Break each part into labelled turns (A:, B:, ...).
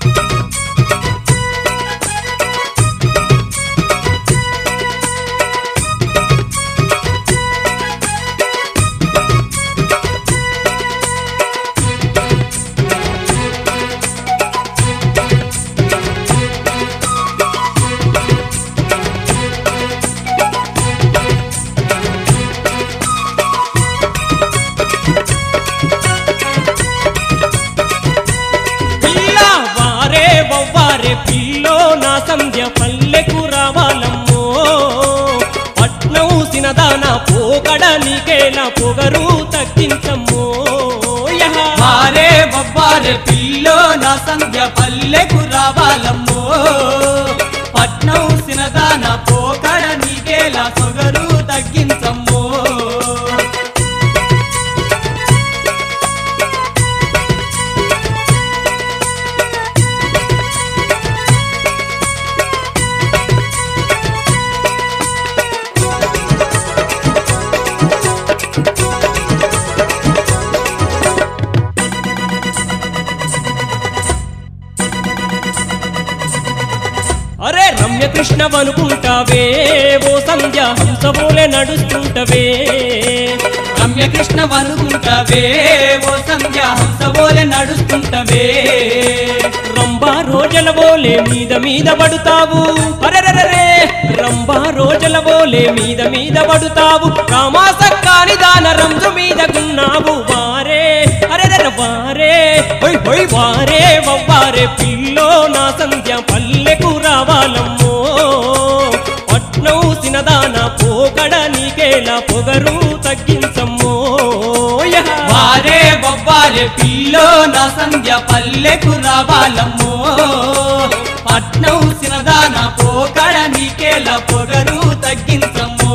A: పిల్ల వారే వవ్వారే పిల్లో నా సంధ్య పల్లెకు రావాలమ్మో పట్నం సినదాన పోకడ నీకేలా పొగరు తగ్గించమ్మో యహ.
B: వారే బొబ్బారే పిల్లో నా సంధ్య పల్లెకు రావాలమ్మో పట్నం సినదాన పోకడ నీకేలా సొగరు తగ్గించమ్మో
A: అరే రమ్య కృష్ణ అనుకుంటావే ఓ సంధ్య హంసబోలే నడుస్తుంటవే
B: రమ్యకృష్ణ వనుకుంటవే ఓ సంధ్య హంసబోలే నడుస్తుంటవే
A: రంబా రోజల బోలే మీద మీద పడుతావు అరెరరే రంబా రోజల బోలే మీద మీద పడుతావు రామాసక్కాని దాన రంజు మీద గున్నావు వారే అరెరర వారే హొయ్ హొయ్ వారే వవ్వారే పిల్లో నా సంధ్య పల్లెకు రావాలమ్మో పట్నం సినదాన పోకడ నీకేలా పొగరు తగ్గించమ్మో యహ.
B: వారే బొబ్బారే పిల్లో నా సంధ్య పల్లెకు రావాలమ్మో పట్నం సినదాన పోకడ నీకేలా పొగరు తగ్గించమ్మో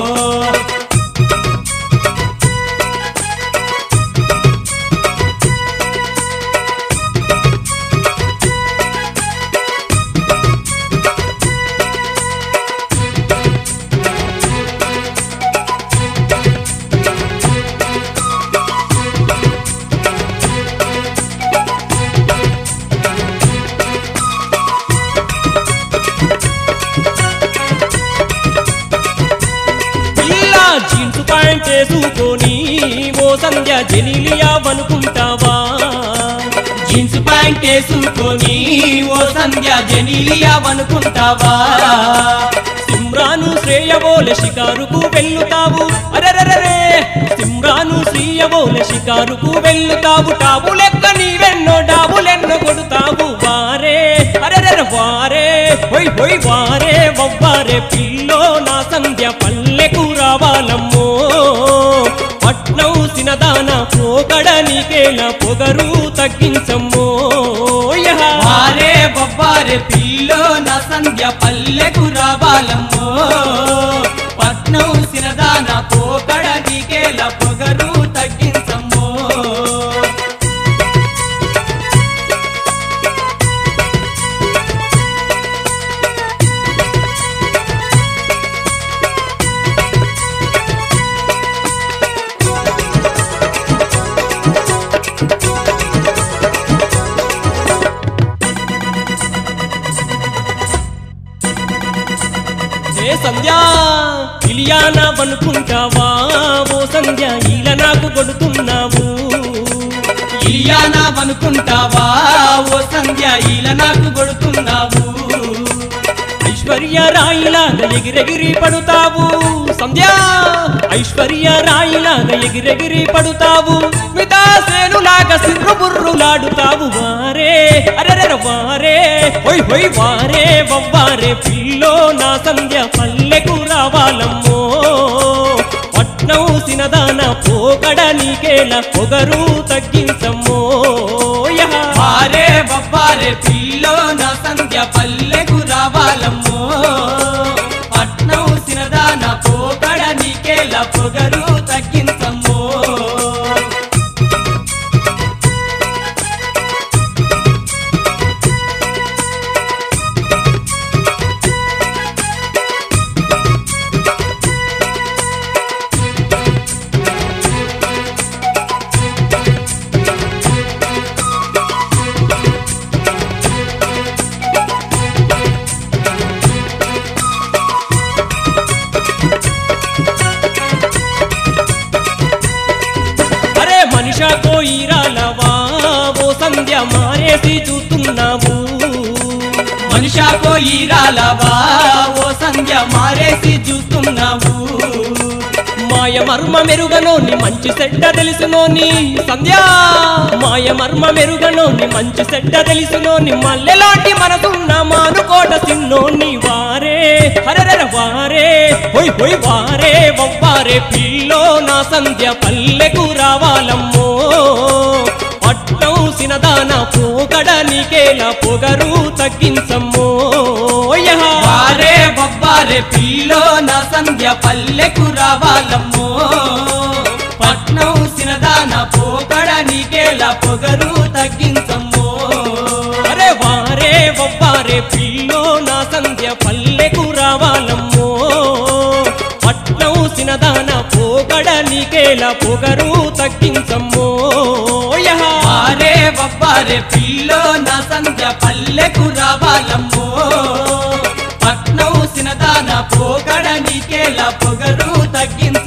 A: పిల్ల జీన్స్ ప్యాంట్ వేసుకొని ఓ సంధ్య జెనీలియా అనుకుంటావా
B: జీన్స్ ప్యాంట్ వేసుకొని ఓ సంధ్య జనీలియా అనుకుంటావా
A: సిమ్రాను శ్రేయబోలె షికారుకు వెళ్ళుతావు అరెరరే సిమ్రాను శ్రీయబోలె షికారుకు వెళ్ళుతావు టాబు లెక్క నీవెన్నో డాబులెన్నో కొడుతావు వారే అరెరర వారే హొయ్ హొయ్ వారే వవ్వారే పిల్లో నా సంధ్య పల్లెకు రావాలమ్మో పట్నం సినదాన పోకడ నీకేలా పొగరు తగ్గించమ్మో యహ.
B: వారే బొబ్బారే పిల్లో నా సంధ్య పల్లెకు రావాలమ్మో పట్నం సిరదాన పోకడ నీకేలా పొగరు తగ్గించమ్మో
A: ఏ సంధ్య ఇలియానా అనుకుంటావా ఓ సంధ్య ఈల నాకు కొడుతున్నావు
B: ఇలియానా అనుకుంటావా ఓ సంధ్య ఈల నాకు కొడుతున్నావు
A: ఐశ్వర్య రాయిలాగా ఎగిరెగిరి పడుతావు సంధ్య ఐశ్వర్య రాయిలాగా ఎగిరెగిరి పడుతావు మితాసేనులాగా సిర్రు బుర్రులాడుతావు వారే అరెర వారే హొయ్ హొయ్ వారే వవ్వారే పిల్లో నా సంధ్య పల్లెకు రావాలమ్మో పట్నం సినదాన పోకడ నీకేల పొగరు తగ్గించమ్మో యహ.
B: వారే బొబ్బారే పిల్లో నా సంధ్య పల్లెకు రావాలమ్మో పట్నం సిరదాన పోకడ నీకేలా పొగరు తగ్గించమ్మో
A: మారేసి చూస్తున్నావు
B: మనిషా పోయిరాలవా ఓ సంధ్య మారేసి చూస్తున్నావు
A: మాయ మర్మ మెరుగనోని మంచి సెడ్డ తెలుసునోని సంధ్యా మాయ మర్మ మెరుగనోని మంచి సెడ్డ తెలుసునోని మల్లెలాంటి మనసున్న మానుకోట సిన్నోని వారే హరర వారే హొయ్ హొయ్ వారే వవ్వారే పిల్లో నా సంధ్య పల్లెకు రావాలమ్మో పట్నం సినదాన పోకడ నీకేలా పొగరు తగ్గించమ్మో యహ.
B: వారే బొబ్బారే పిల్లో నా సంధ్య పల్లెకు రావాలమ్మో పట్నం సినదాన పోకడ నీకేలా పొగరు తగ్గించమ్మో
A: అరే వారే వవ్వారే పిల్లో నా సంధ్య పల్లెకు రావాలమ్మో పట్నం సినదాన పోకడ నీకేలా పొగరు తగ్గించమ్మో యహ.
B: వారే బొబ్బారే పిల్లో నా సంధ్య పల్లెకు రావాలమ్మో పట్నం సినదాన పోకడ నీకేలా పొగరు తగ్గించ